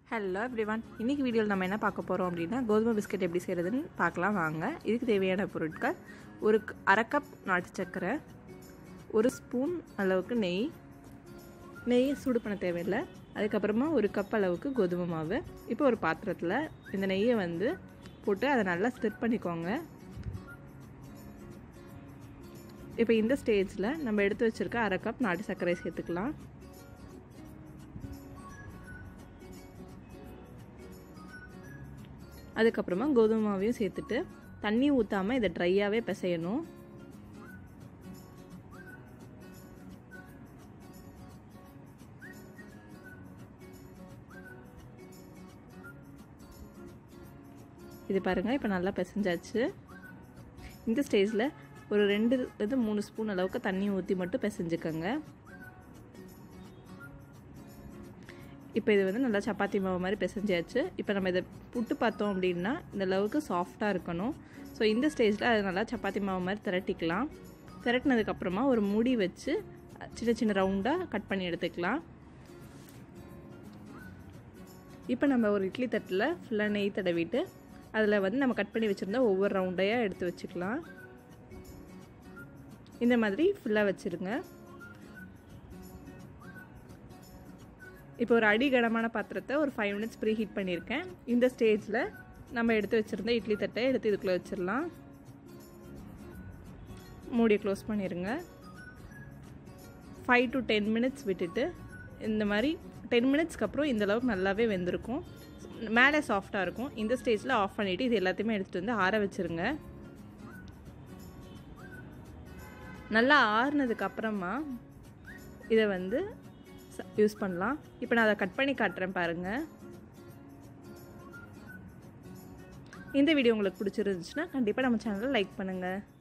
hello everyone இன்றைக்கி வீடியோவில் நம்ம என்ன பார்க்க போகிறோம் அப்படின்னா கோதுமை பிஸ்கட் எப்படி செய்கிறதுன்னு பார்க்கலாம் வாங்க இதுக்கு தேவையான பொருட்கள் ஒரு க- அரை கப் நாட்டு சர்க்கரை ஒரு ஸ்பூன் அளவுக்கு நெய் நெய்யை சூடு பண்ண தேவையில்லை அதுக்கப்புறமா ஒரு கப் அளவுக்கு கோதுமை மாவு இப்போ ஒரு பாத்திரத்தில் இந்த நெய்யை வந்து போட்டு அதை நல்லா ஸ்டிர் பண்ணிக்கோங்க இப்போ இந்த ஸ்டேஜில் நம்ம எடுத்து வச்சுருக்க அரை கப் நாட்டு சர்க்கரை சேர்த்துக்கலாம் அதுக்கப்புறமா கோதுமை மாவையும் சேர்த்துட்டு தண்ணி ஊற்றாமல் இதை ட்ரையாகவே பிசையணும் இது பாருங்கள் இப்போ நல்லா பிசைஞ்சாச்சு இந்த ஸ்டேஜில் ஒரு ரெண்டு இது மூணு ஸ்பூன் அளவுக்கு தண்ணி ஊற்றி மட்டும் பிசைஞ்சுக்கோங்க இப்போ இது வந்து நல்லா சப்பாத்தி மாவு மாதிரி பிசைஞ்சாச்சு இப்போ நம்ம இதை புட்டு பார்த்தோம் அப்படின்னா இந்த அளவுக்கு சாஃப்டாக இருக்கணும் ஸோ இந்த ஸ்டேஜில் அதை நல்லா சப்பாத்தி மாவு மாதிரி திரட்டிக்கலாம் திரட்டினதுக்கப்புறமா ஒரு மூடி வச்சு சின்ன சின்ன ரவுண்டாக கட் பண்ணி எடுத்துக்கலாம் இப்போ நம்ம ஒரு இட்லி தட்டில் ஃபுல்லாக நெய் தடவிட்டு அதில் வந்து நம்ம கட் பண்ணி வச்சுருந்தா ஒவ்வொரு ரவுண்டையாக எடுத்து வச்சுக்கலாம் இந்த மாதிரி ஃபுல்லாக வச்சுருங்க இப்போ ஒரு அடி கனமான பாத்திரத்தை ஒரு ஃபைவ் மினிட்ஸ் ப்ரீ ஹீட் பண்ணியிருக்கேன் இந்த ஸ்டேஜில் நம்ம எடுத்து வச்சுருந்த இட்லி தட்டை எடுத்து இதுக்குள்ளே வச்சிடலாம் மூடியை க்ளோஸ் பண்ணிடுங்க ஃபைவ் டு டென் மினிட்ஸ் விட்டுட்டு இந்த மாதிரி டென் மினிட்ஸ்க்கு அப்புறம் இந்த அளவுக்கு நல்லாவே வெந்திருக்கும் மேலே சாஃப்டாக இருக்கும் இந்த ஸ்டேஜில் ஆஃப் பண்ணிவிட்டு இது எல்லாத்தையுமே எடுத்துகிட்டு வந்து ஆற வச்சுருங்க நல்லா ஆறுனதுக்கு அப்புறமா இதை வந்து யூஸ் பண்ணலாம் இப்போ நான் அதை கட் பண்ணி காட்டுறேன் பாருங்கள் இந்த வீடியோ உங்களுக்கு பிடிச்சிருந்துச்சுன்னா கண்டிப்பாக நம்ம சேனலை லைக் பண்ணுங்கள்